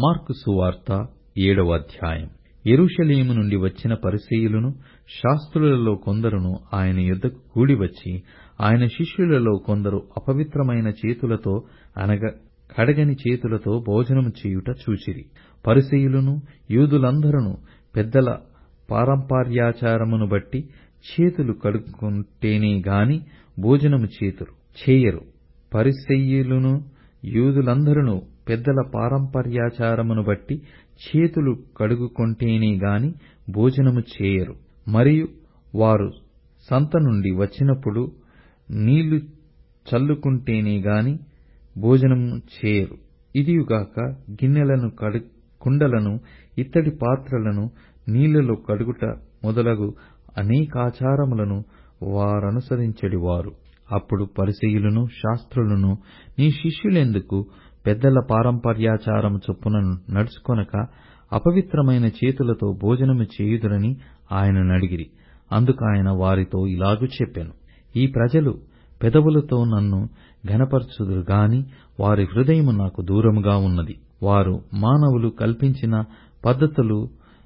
mark సువార్త ఏడవ అధ్యాయం యెరూషలేము నుండి వచ్చిన పరిసయ్యులను శాస్త్రులలో కొందరును ఆయన యొద్దకు కూడివచ్చి ఆయన శిష్యులలో కొందరు అపవిత్రమైన చేతులతో అనగా కడగని చేతులతో భోజనము చేయుట చూచిరి పరిసయ్యులను యూదులందరును పెద్దల పారంపర్యాచారమును బట్టి చేతులు కడుక్కొంటేనే గాని భోజనము చేయరు పరిసయ్యులును యూదులందరును పెద్దల పారంపర్యాచారమును బట్టి చేతులు కడుగుకొంటేనే గాని భోజనము చేయరు మరియు వారు సంత నుండి వచ్చినప్పుడు నీళ్లు చల్లుకుంటేనే గాని భోజనము చేయరు ఇదియుగాక గిన్నెలను కుండలను ఇత్తడి పాత్రలను నీళ్లలో కడుగుట మొదలగు అనేకాచారములను వారనుసరించెడివారు అప్పుడు పరిసయ్యులును శాస్త్రులను నీ శిష్యులెందుకు పెద్దల పారంపర్యాచారము చొప్పున నడుచుకొనక అపవిత్రమైన చేతులతో భోజనము చేయుదురని ఆయననడిగిరి అందుకాయన వారితో ఇలాగు చెప్పెను ఈ ప్రజలు పెదవులతో నన్ను ఘనపరచుదురు గాని వారి హృదయము నాకు దూరముగా ఉన్నది వారు మానవులు కల్పించిన పద్ధతులు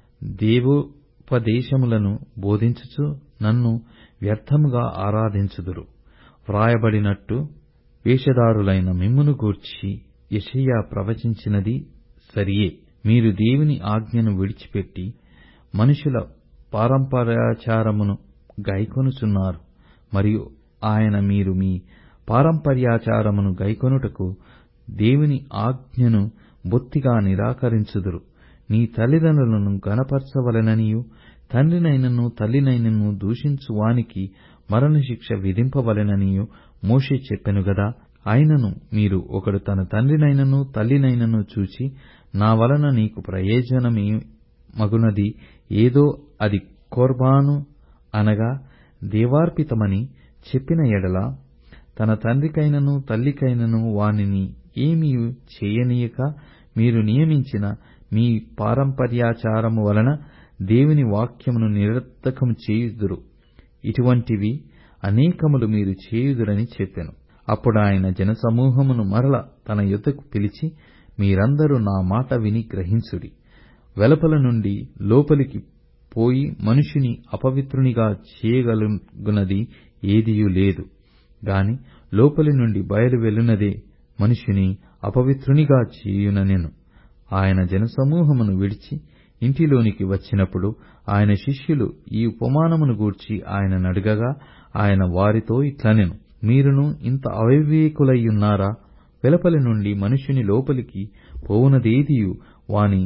దేవోపదేశములను బోధించుచు నన్ను వ్యర్థముగా ఆరాధించుదురు వ్రాయబడినట్టు వేషధారులైన మిమ్మును గూర్చి యెషయా ప్రవచించినది సరియే మీరు దేవుని ఆజ్ఞను విడిచిపెట్టి మనుషుల పారంపర్యాచారమును గైకొనుచున్నారు మరియు ఆయన మీరు మీ పారంపర్యాచారమును గైకొనుటకు దేవుని ఆజ్ఞను బొత్తిగా నిరాకరించుదురు నీ తల్లిదండ్రులను ఘనపరచవలెననియూ తండ్రినైనను తల్లినైనను దూషించు వానికి మరణశిక్ష విధింపవలెననియూ మోషే చెప్పెను గదా అయినను మీరు ఒకడు తన తండ్రినైనను తల్లినైనను చూచి నా వలన నీకు ప్రయోజనమేమగునది ఏదో అది కొర్బాను అనగా దేవార్పితమని చెప్పిన ఎడల తన తండ్రికైనను తల్లికైనను వానిని ఏమియూ చేయనీయక మీరు నియమించిన మీ పారంపర్యాచారము వలన దేవుని వాక్యమును నిరర్థకము చేయుదురు ఇటువంటివి అనేకములు మీరు చేయుదురని చెప్పెను అప్పుడాయన జనసమూహమును మరల తన యొద్దకు పిలిచి మీరందరూ నా మాట విని గ్రహించుడి వెలుపల నుండి లోపలికి పోయి మనుష్యుని అపవిత్రునిగా చేయగలుగునది ఏదియూ లేదు గాని లోపలి నుండి బయలు వెలునదే మనుష్యుని అపవిత్రునిగా చేయుననెను ఆయన జనసమూహమును విడిచి ఇంటిలోనికి వచ్చినప్పుడు ఆయన శిష్యులు ఈ ఉపమానమును గూర్చి ఆయననడగగా ఆయన వారితో ఇట్లనెను మీరును ఇంత అవివేకులయ్యున్నారా వెలుపలి నుండి మనుష్యుని లోపలికి పోవునదేదియూ వాని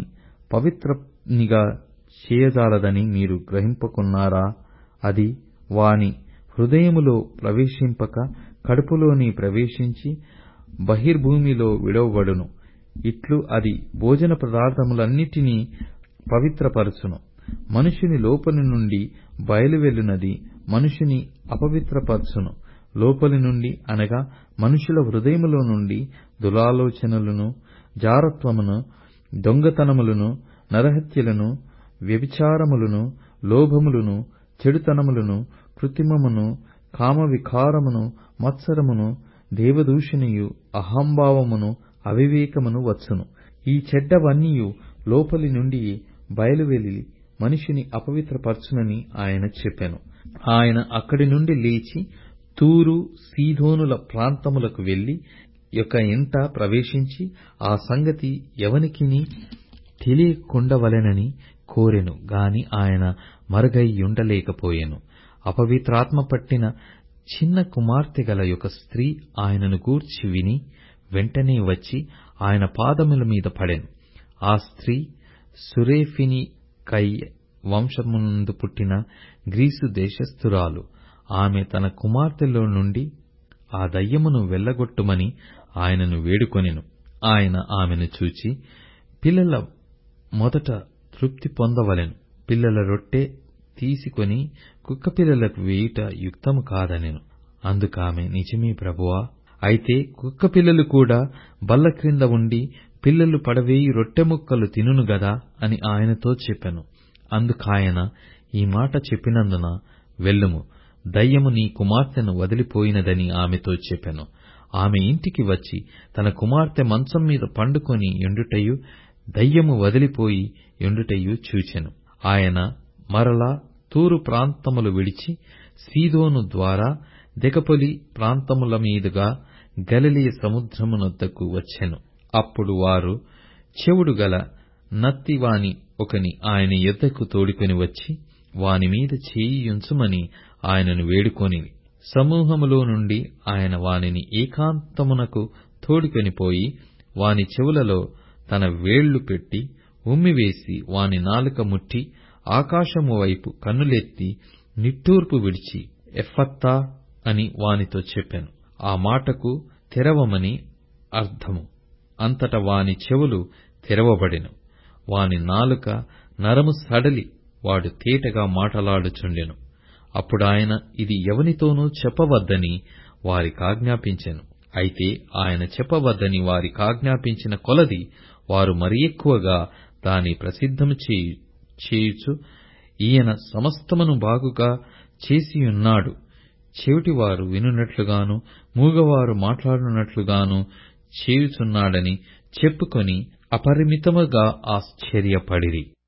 పవిత్రునిగా చేయజాలదని మీరు గ్రహింపకున్నారా అది వాని హృదయములో ప్రవేశింపక కడుపులోని ప్రవేశించి బహిర్భూమిలో విడువబడును ఇట్లు అది భోజన పదార్థములన్నిటినీ పవిత్రపరచును మనుష్యుని లోపలి నుండి బయలువెళ్ళునది మనుష్యుని అపవిత్రపరచును లోపలి నుండి అనగా మనుషుల హృదయములో నుండి దురాలోచనలను జారత్వమును దొంగతనములను నరహత్యలను వ్యభిచారములను లోభములను చెడుతనములను కృత్రిమమును కామవికారమును మత్సరమును దేవదూషణయు అహంభావమును అవివేకమును వచ్చును ఈ చెడ్డవన్నీయు లోపలి నుండి బయలువెళ్ళి మనిషిని అపవిత్రపరచునని ఆయన చెప్పెను ఆయన అక్కడి నుండి లేచి తూరు సీదోనుల ప్రాంతములకు వెళ్లి యొక్క ఇంట ప్రవేశించి ఆ సంగతి ఎవనికిని తెలియకుండవలెనని కోరెను గాని ఆయన మరుగైయుండలేకపోయెను అపవిత్రాత్మ పట్టిన చిన్న కుమార్తె గల ఒక స్త్రీ ఆయనను గూర్చి విని వెంటనే వచ్చి ఆయన పాదముల మీద పడెను ఆ స్త్రీ సురేఫినికై వంశమునందు పుట్టిన గ్రీసు దేశస్థురాలు ఆమె తన కుమార్తెలో నుండి ఆ దయ్యమును వెళ్ళగొట్టుమని ఆయనను వేడుకొనెను ఆయన ఆమెను చూచి పిల్లల మొదట తృప్తి పొందవలెను పిల్లల రొట్టె తీసుకొని కుక్కపిల్లలకు వేయుట యుక్తము కాదనెను అందుకామె నిజమే ప్రభువా అయితే కుక్కపిల్లలు కూడా బల్ల క్రింద ఉండి పిల్లలు పడవేయి రొట్టె ముక్కలు తినును గదా అని ఆయనతో చెప్పెను అందుకాయన ఈ మాట చెప్పినందున వెళ్ళుము దయ్యము నీ కుమార్తెను వదిలిపోయినదని ఆమెతో చెప్పెను ఆమె ఇంటికి వచ్చి తన కుమార్తె మంచం మీద పండుకొని యుండుటయు దయ్యము వదిలిపోయి యుండుటయు చూచెను ఆయన మరలా తూరు ప్రాంతములు విడిచి సీదోను ద్వారా దెకపొలి ప్రాంతముల మీదుగా గలిలయ సముద్రమునొద్దకు వచ్చెను అప్పుడు వారు చెవుడు గల నత్తివాని ఒకని ఆయన యొద్దకు తోడుకొని వచ్చి వాని మీద చేయియుంచుమని ఆయనను వేడుకొనిరి సమూహములో నుండి ఆయన వానిని ఏకాంతమునకు తోడుకొని పోయి వాని చెవులలో తన వేళ్లు పెట్టి ఉమ్మివేసి వాని నాలుక ముట్టి ఆకాశము వైపు కన్నులెత్తి నిట్టూర్పు విడిచి ఎఫ్ఫతా అని వానితో చెప్పెను ఆ మాటకు తెరవమని అర్థము అంతట వాని చెవులు తెరవబడెను వాని నాలుక నరము సడలి వాడు తేటగా మాటలాడుచుండెను అప్పుడాయన ఇది ఎవనితోనూ చెప్పవద్దని వారికాజ్ఞాపించెను అయితే ఆయన చెప్పవద్దని వారికాజ్ఞాపించిన కొలది వారు మరి ఎక్కువగా దాని ప్రసిద్ధము చేయుచు ఈయన సమస్తమును బాగుగా చేసియున్నాడు చెవిటివారు వినునట్లుగాను మూగవారు మాట్లాడునట్లుగాను చేయుచున్నాడని చెప్పుకొని అపరిమితముగా ఆశ్చర్యపడిరి